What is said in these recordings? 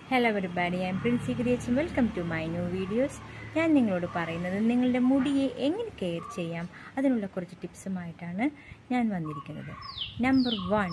hello everybody I am Princy creation welcome to my new videos ഞാൻ നിങ്ങളോട് പറയുന്നത് നിങ്ങളുടെ മുടിയെ എങ്ങനെ കെയർ ചെയ്യാം അതിനുള്ള കുറച്ച് ടിപ്സുമായിട്ടാണ് ഞാൻ വന്നിരിക്കുന്നത് നമ്പർ വൺ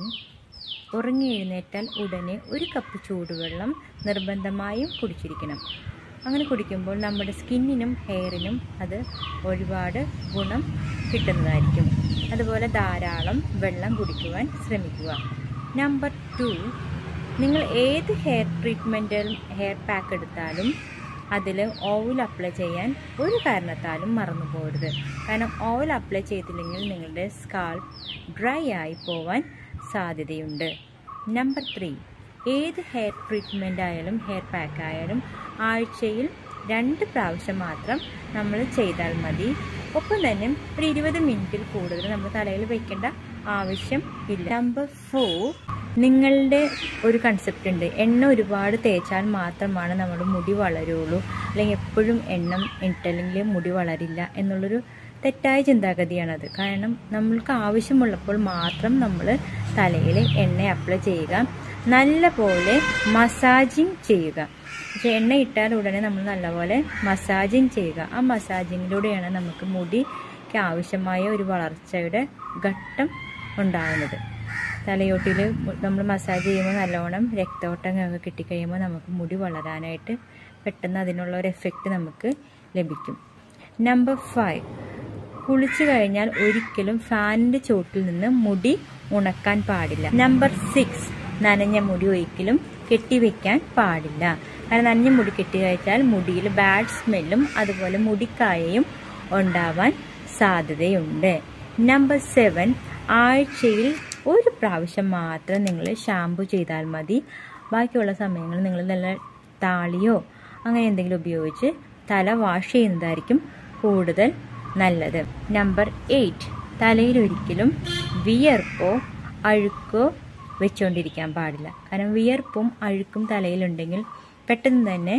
ഉറങ്ങി എഴുന്നേറ്റാൽ ഉടനെ ഒരു കപ്പ് ചൂടുവെള്ളം നിർബന്ധമായും കുടിച്ചിരിക്കണം അങ്ങനെ കുടിക്കുമ്പോൾ നമ്മുടെ സ്കിന്നിനും ഹെയറിനും അത് ഒരുപാട് ഗുണം കിട്ടുന്നതായിരിക്കും അതുപോലെ ധാരാളം വെള്ളം കുടിക്കുവാൻ ശ്രമിക്കുക നമ്പർ ടു നിങ്ങൾ ഏത് ഹെയർ ട്രീറ്റ്മെൻറ്റിൽ ഹെയർ പാക്ക് എടുത്താലും അതിൽ ഓയിൽ അപ്ലൈ ചെയ്യാൻ ഒരു കാരണത്താലും മറന്നു പോകരുത് കാരണം ഓയിൽ അപ്ലൈ ചെയ്തില്ലെങ്കിൽ നിങ്ങളുടെ സ്കാൾപ്പ് ഡ്രൈ ആയി പോവാൻ സാധ്യതയുണ്ട് നമ്പർ ത്രീ ഏത് ഹെയർ ട്രീറ്റ്മെൻ്റ് ആയാലും ഹെയർ പാക്ക് ആയാലും ആഴ്ചയിൽ രണ്ട് പ്രാവശ്യം മാത്രം നമ്മൾ ചെയ്താൽ മതി ഒപ്പം തന്നെ ഒരു ഇരുപത് മിനിറ്റിൽ കൂടുതൽ നമ്മൾ തലയിൽ വെക്കേണ്ട ആവശ്യം ഇല്ല നമ്പർ ഫോർ നിങ്ങളുടെ ഒരു കൺസെപ്റ്റ് ഉണ്ട് എണ്ണ ഒരുപാട് തേച്ചാൽ മാത്രമാണ് നമ്മുടെ മുടി വളരുള്ളൂ അല്ലെങ്കിൽ എപ്പോഴും എണ്ണ ഇട്ടല്ലെങ്കിൽ മുടി വളരില്ല എന്നുള്ളൊരു തെറ്റായ ചിന്താഗതിയാണത് കാരണം നമ്മൾക്ക് ആവശ്യമുള്ളപ്പോൾ മാത്രം നമ്മൾ തലയിൽ എണ്ണ അപ്ലൈ ചെയ്യുക നല്ല പോലെ മസാജിങ് ചെയ്യുക പക്ഷെ എണ്ണ ഇട്ടാൽ ഉടനെ നമ്മൾ നല്ലപോലെ മസാജിങ് ചെയ്യുക ആ മസാജിങ്ങിലൂടെയാണ് നമുക്ക് മുടിക്ക് ആവശ്യമായ ഒരു വളർച്ചയുടെ ഘട്ടം ഉണ്ടാകുന്നത് തലയോട്ടിൽ നമ്മൾ മസാജ് ചെയ്യുമ്പോൾ നല്ലോണം രക്തോട്ടം ഒക്കെ കിട്ടിക്കഴിയുമ്പോൾ നമുക്ക് മുടി വളരാനായിട്ട് പെട്ടെന്ന് അതിനുള്ള ഒരു എഫക്റ്റ് നമുക്ക് ലഭിക്കും നമ്പർ ഫൈവ് കുളിച്ചു കഴിഞ്ഞാൽ ഒരിക്കലും ഫാനിൻ്റെ ചോട്ടിൽ നിന്ന് മുടി ഉണക്കാൻ പാടില്ല നമ്പർ സിക്സ് നനഞ്ഞ മുടി ഒരിക്കലും കെട്ടിവെക്കാൻ പാടില്ല കാരണം നനഞ്ഞ മുടി കെട്ടി കഴിച്ചാൽ മുടിയിൽ ബാഡ് സ്മെല്ലും അതുപോലെ മുടിക്കായയും ഉണ്ടാവാൻ സാധ്യതയുണ്ട് നമ്പർ സെവൻ ആഴ്ചയിൽ ഒരു പ്രാവശ്യം മാത്രം നിങ്ങൾ ഷാമ്പു ചെയ്താൽ മതി ബാക്കിയുള്ള സമയങ്ങളിൽ നിങ്ങൾ നല്ല താളിയോ അങ്ങനെ എന്തെങ്കിലും ഉപയോഗിച്ച് തല വാഷ് ചെയ്യുന്നതായിരിക്കും കൂടുതൽ നല്ലത് നമ്പർ എയ്റ്റ് തലയിൽ ഒരിക്കലും വിയർപ്പോ അഴുക്കോ വെച്ചുകൊണ്ടിരിക്കാൻ പാടില്ല കാരണം വിയർപ്പും അഴുക്കും തലയിലുണ്ടെങ്കിൽ പെട്ടെന്ന് തന്നെ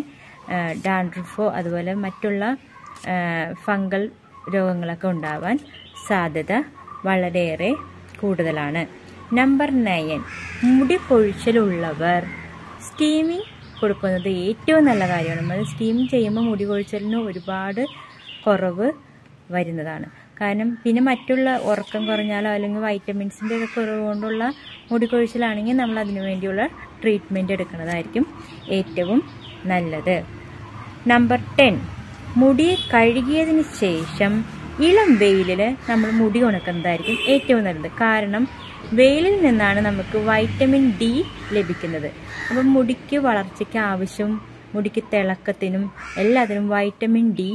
ഡാൻഡ്രഫോ അതുപോലെ മറ്റുള്ള ഫംഗൽ രോഗങ്ങളൊക്കെ ഉണ്ടാവാൻ സാധ്യത വളരെയേറെ കൂടുതലാണ് നമ്പർ നയൻ മുടി കൊഴിച്ചിലുള്ളവർ സ്റ്റീമിങ് കൊടുക്കുന്നത് ഏറ്റവും നല്ല കാര്യമാണ് നമ്മൾ സ്റ്റീം ചെയ്യുമ്പോൾ മുടി കൊഴിച്ചലിന് ഒരുപാട് കുറവ് വരുന്നതാണ് കാരണം പിന്നെ മറ്റുള്ള ഉറക്കം കുറഞ്ഞാലോ അല്ലെങ്കിൽ വൈറ്റമിൻസിൻ്റെ ഒക്കെ കുറവ് കൊണ്ടുള്ള മുടി കൊഴിച്ചിലാണെങ്കിൽ നമ്മൾ അതിനു വേണ്ടിയുള്ള ട്രീറ്റ്മെൻറ്റ് എടുക്കുന്നതായിരിക്കും ഏറ്റവും നല്ലത് നമ്പർ ടെൻ മുടി കഴുകിയതിന് ശേഷം ഇളം വെയിലിൽ നമ്മൾ മുടി ഉണക്കുന്നതായിരിക്കും ഏറ്റവും നല്ലത് കാരണം വെയിലിൽ നിന്നാണ് നമുക്ക് വൈറ്റമിൻ ഡി ലഭിക്കുന്നത് അപ്പം മുടിക്ക് വളർച്ചയ്ക്ക് ആവശ്യം മുടിക്ക് തിളക്കത്തിനും എല്ലാത്തിനും വൈറ്റമിൻ ഡി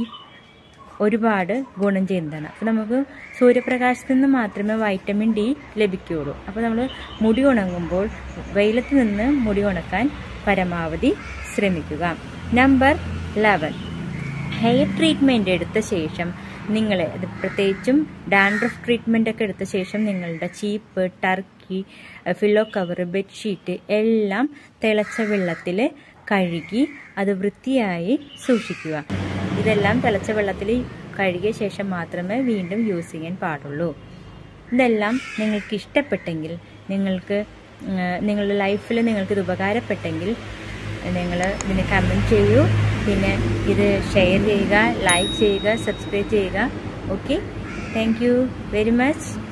ഒരുപാട് ഗുണം ചെയ്യുന്നതാണ് അപ്പോൾ നമുക്ക് സൂര്യപ്രകാശത്തിൽ നിന്ന് മാത്രമേ വൈറ്റമിൻ ഡി ലഭിക്കുകയുള്ളൂ അപ്പോൾ നമ്മൾ മുടി ഉണങ്ങുമ്പോൾ വെയിലത്ത് നിന്ന് മുടി ഉണക്കാൻ പരമാവധി ശ്രമിക്കുക നമ്പർ ലെവൻ ഹെയർ ട്രീറ്റ്മെൻറ്റ് എടുത്ത ശേഷം നിങ്ങൾ ഇത് പ്രത്യേകിച്ചും ഡാൻഡ്രഫ് ട്രീറ്റ്മെൻ്റ് ഒക്കെ എടുത്ത ശേഷം നിങ്ങളുടെ ചീപ്പ് ടർക്കി ഫില്ലോ കവർ ബെഡ്ഷീറ്റ് എല്ലാം തിളച്ച വെള്ളത്തിൽ കഴുകി അത് വൃത്തിയായി സൂക്ഷിക്കുക ഇതെല്ലാം തിളച്ച വെള്ളത്തിൽ കഴുകിയ ശേഷം മാത്രമേ വീണ്ടും യൂസ് ചെയ്യാൻ പാടുള്ളൂ ഇതെല്ലാം നിങ്ങൾക്ക് ഇഷ്ടപ്പെട്ടെങ്കിൽ നിങ്ങൾക്ക് നിങ്ങളുടെ ലൈഫിൽ നിങ്ങൾക്ക് ഇത് ഉപകാരപ്പെട്ടെങ്കിൽ നിങ്ങൾ ഇതിന് കമൻറ്റ് ചെയ്യൂ പിന്നെ ഇത് ഷെയർ ചെയ്യുക ലൈക്ക് ചെയ്യുക സബ്സ്ക്രൈബ് ചെയ്യുക okay thank you very much